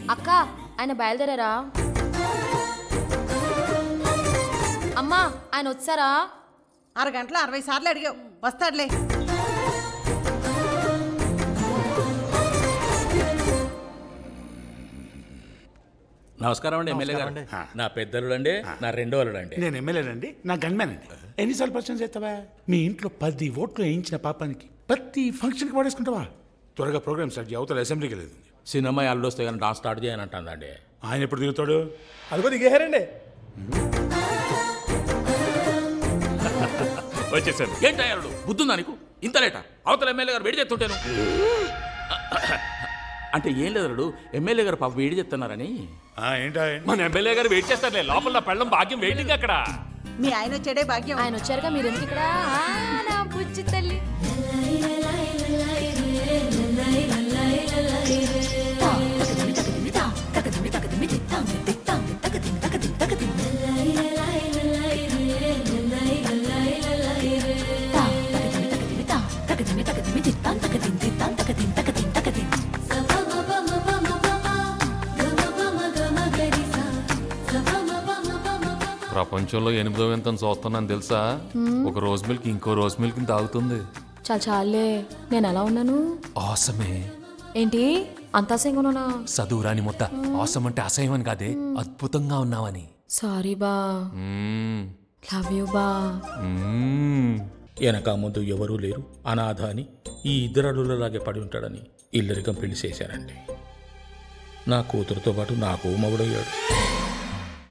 అక్క ఆయన బయలుదేరారా అమ్మా ఆయన వచ్చారా అరగంటలో అరవై సార్లు అడిగావు వస్తాడులే నమస్కారం అండి ఎమ్మెల్యే గారు నా పెద్దలు అండి నా రెండో అల్లుడు అండి నేను ఎమ్మెల్యేనండి నా గన్మ్యాన్ అండి ఎన్నిసార్లు పరిచయం చేస్తావా మీ ఇంట్లో పది ఓట్లు వేయించిన పాపానికి ప్రతి ఫంక్షన్కి పడేసుకుంటావా త్వరగా ప్రోగ్రామ్ స్టార్ట్ చేయి అవతల అసెంబ్లీకి లేదు సినిమా అల్లుడు వస్తే కానీ డాన్స్ స్టార్ట్ చేయని అంటుందండి ఆయన ఎప్పుడు దిగుతాడు అదిగో దిగేహారండి వచ్చేసాను ఏంటి అల్లుడు బుద్ధుందా నీకు ఇంత లేట అవతల ఎమ్మెల్యే గారు వేడి చేస్తుంటాను అంటే ఏం లేదు అల్లుడు ఎమ్మెల్యే గారు పాప వేడి చెప్తున్నారని ఆ, ఏంటా మన ఎమ్మెల్యే గారు వెయిట్ చేస్తారులే లోపల నా పెళ్ళం భాగ్యం వెయిటింగ్ అక్కడ మీ ఆయన వచ్చాడే భాగ్యం ఆయన వచ్చారుగా మీరు ఎందుకు ఇక్కడ ఆ, నా బుజ్జి తల్లి ప్రపంచంలో ఎనిమిదో వింత చూస్తున్నాను తెలుసా ఒక రోజు మిల్క్ ఇంకో రోజు మిల్క్ తాగుతుంది చాలా చాలే నేను ఎలా ఉన్నాను ఆసమే ఏంటి అంత అసహ్యంగా చదువురాని మొత్త ఆసం అంటే అసహ్యం అని కాదే అద్భుతంగా ఉన్నావని సారీ బా మ్మ్. లవ్ యూ బా మ్మ్. వెనక ముందు ఎవరూ లేరు అనాథ అని ఈ ఇద్దరు అల్లుళ్ళలాగే పడి ఉంటాడని ఇల్లరికం పెళ్లి చేశారండి నా కూతురుతో పాటు నాకు మగుడయ్యాడు